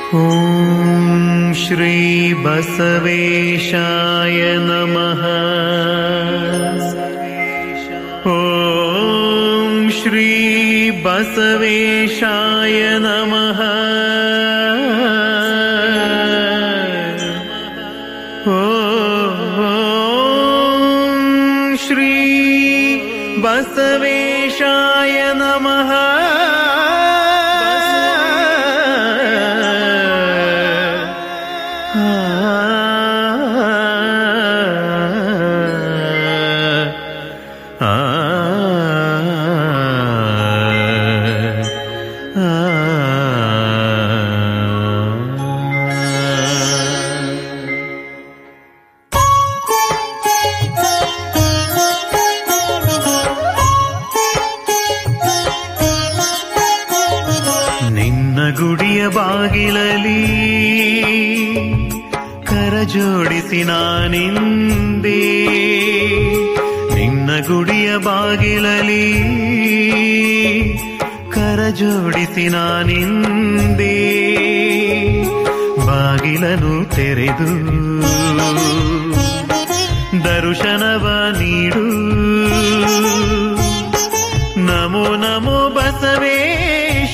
ॐ श्री बसवेशाय नमः ॐ श्री बसवेशाय नमः ॐ श्री बसवेशाय नमः ನಿನ್ನ ಗುಡಿಯ ಬಾಗಿಲಲಿ ಕರ ಜೋಡಿಸಿ ನಾನಿಂದೆ ನಿನ್ನ ಗುಡಿಯ ಬಾಗಿಲಲಿ ಕರ ಜೋಡಿಸಿ ನಾನಿಂದೆ ಬಾಗಿಲನು ತೆರೆದು ದರ್ಶನವ ನೀಡು ನಮೋ ನಮೋ ಬಸವೇಶ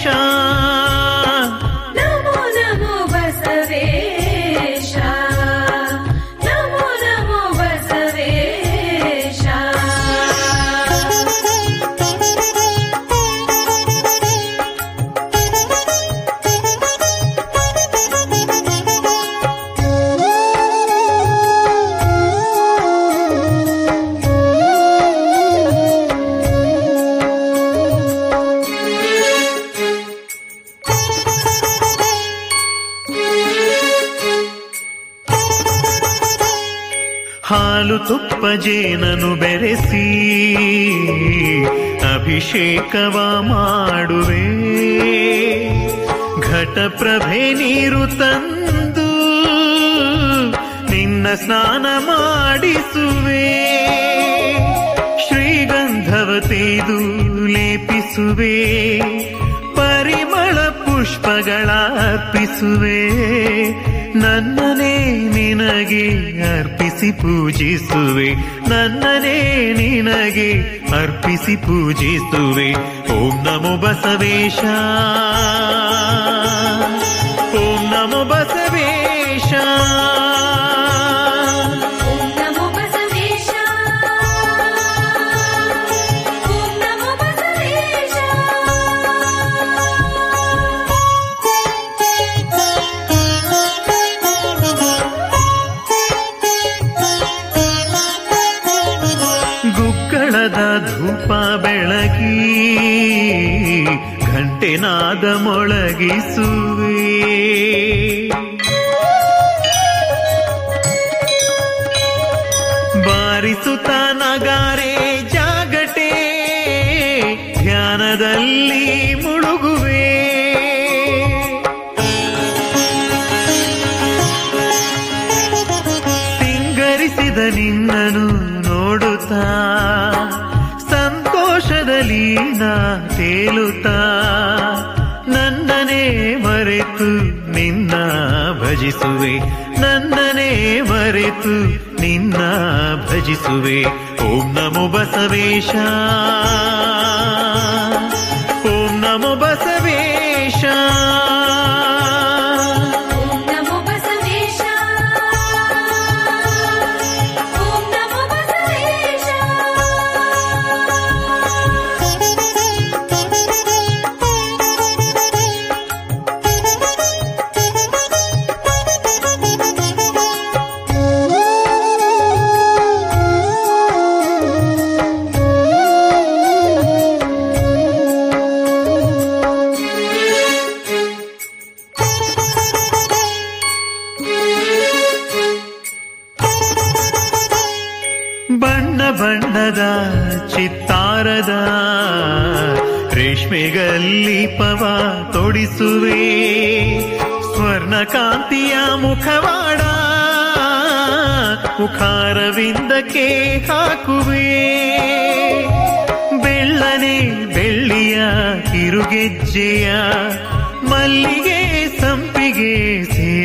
ನಮೋ ನಮೋ ಬಸವೇಶ ನಮೋ ನಮೋ ಬಸವೇಶ ಹಾಲು ತುಪ್ಪ ಜೇನನು ಬೆರೆಸಿ ಅಭಿಷೇಕವ ಮಾಡುವೆ ಘಟಪ್ರಭೆ ನೀರು ತಂದು ನಿನ್ನ ಸ್ನಾನ ಮಾಡಿಸುವೆ ಶ್ರೀಗಂಧವ ತೆಯ್ದು ಲೇಪಿಸುವೆ ಪರಿಮಳ ಪುಷ್ಪಗಳ ಅರ್ಪಿಸುವೆ ನನ್ನನೇ ನಿನಗೆ ಅರ್ಪಿಸಿ ಪೂಜಿಸುವೆ ನನ್ನನೇ ನಿನಗೆ ಅರ್ಪಿಸಿ ಪೂಜಿಸುವೆ ಓಂ ನಮೋ ಬಸವೇಶ ಓಂ ನಮೋ ಬಸವೇಶ ಓಂ ನಮೋ ಬಸವೇಶ ಓಂ ನಮೋ ಬಸವೇಶ ಗುಕ್ಕಳದ ಧೂಪ ಬೆಳಗಿ ಘಂಟೆನಾದ ಮೊಳಗಿಸುವೆ ಬಾರಿಸುತ್ತ ನಗಾರೆ ಜಾಗಟೆ ಧ್ಯಾನದಲ್ಲಿ ಮುಳುಗುವೆ ಸಿಂಗರಿಸಿದ ನಿನ್ನನು ನೋಡುತ್ತಾ ಸಂತೋಷದಲ್ಲಿ ನಾ ತೇಲುತ್ತಾ ನನ್ನನೇ ಮರೆತು ನಿನ್ನ ಭಜಿಸುವೆ ನನ್ನನೇ ಮರೆತು ನಿನ್ನ ಭಜಿಸುವೆ ಓಂ ನಮೋ ಬಸವೇಶ ಓಂ ನಮೋ ಬಸವೇಶ ಓಂ ನಮೋ ಬಸವೇಶ ಓಂ ನಮೋ ಬಸವೇಶ ಬಣ್ಣ ಬಣ್ಣದ ಚಿತ್ತಾರದ ರೇಷ್ಮೆಗಲ್ಲೀಪವ ತೊಡಿಸುವೆ ಸ್ವರ್ಣಕಾಂತಿಯ ಮುಖವಾಡ ಮುಖಾರವಿಂದಕ್ಕೆ ಹಾಕುವೆ ಬೆಳ್ಳನೆ ಬೆಳ್ಳಿಯ ಕಿರುಗೆಜ್ಜೆಯ ಮಲ್ಲಿಗೆ ಸಂಪಿಗೆ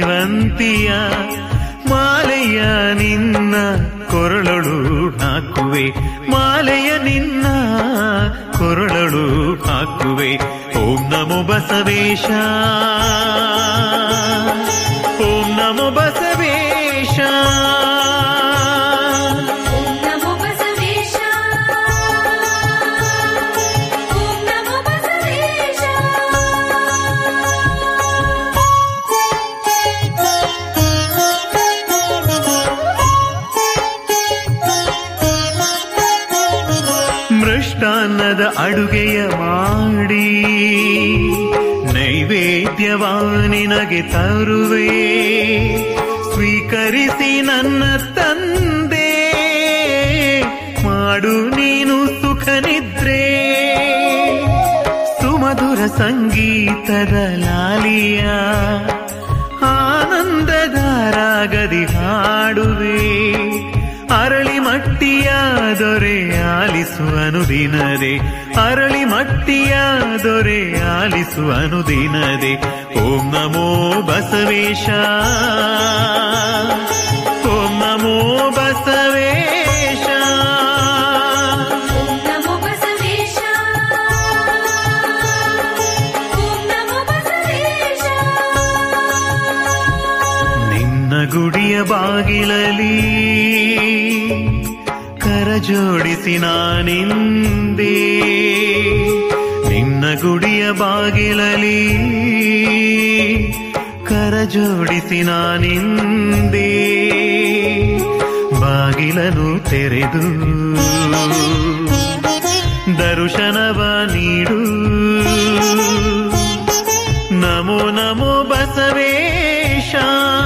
ಸೇವಂತಿಯ ಮಾಲೆಯ ನಿನ್ನ ಕೊರಳಳು ಹಾಕುವೆ ಮಾಲೆಯ ನಿನ್ನ ಕೊರಳಳು ಹಾಕುವೆ ಓಂ ನಮೋ ಬಸವೇಶ ಓಂ ನಮೋ ಬಸವೇಶ ಓಂ ನಮೋ ಬಸವೇಶ ಓಂ ನಮೋ ಬಸವೇಶ ಮೃಷ್ಟಾನ್ನದ ಅಡುಗೆಯ ಮಾಡಿ ನೈವೇದ್ಯವಾ ನಿನಗೆ ತರುವೆ ಸ್ವೀಕರಿಸಿ ನನ್ನ ತಂದೆ ಮಾಡು ನೀನು ಸುಖ ನಿದ್ರೆ ಸುಮಧುರ ಸಂಗೀತದ ಲಾಲಿಯ ಆನಂದದ ರಾಗದಿ ಹಾಡುವೆ ಅರಳಿ ಮಟ್ಟಿಯ ದೊರೆ ಆಲಿಸು ಅನುದಿನದೆ ಅರಳಿ ಮಟ್ಟಿಯ ದೊರೆ ಆಲಿಸು ಅನುದಿನದೆ ಓಂ ನಮೋ ಬಸವೇಶ ಓಂ ನಮೋ ಬಸವೇಶ ಓಂ ನಮೋ ಬಸವೇಶ ಓಂ ನಮೋ ಬಸವೇಶ ನಿನ್ನ ಗುಡಿಯ ಬಾಗಿಲಲಿ ಕರಜೋಡಿಸಿ ನಾನಿಂದೆ ನಿನ್ನ ಗುಡಿಯ ಬಾಗಿಲಲಿ ಕರಜೋಡಿಸಿ ನಾನಿಂದೆ ಬಾಗಿಲನು ತೆರೆದು ದರ್ಶನವ ನೀಡು ನಮೋ ನಮೋ ಬಸವೇಶ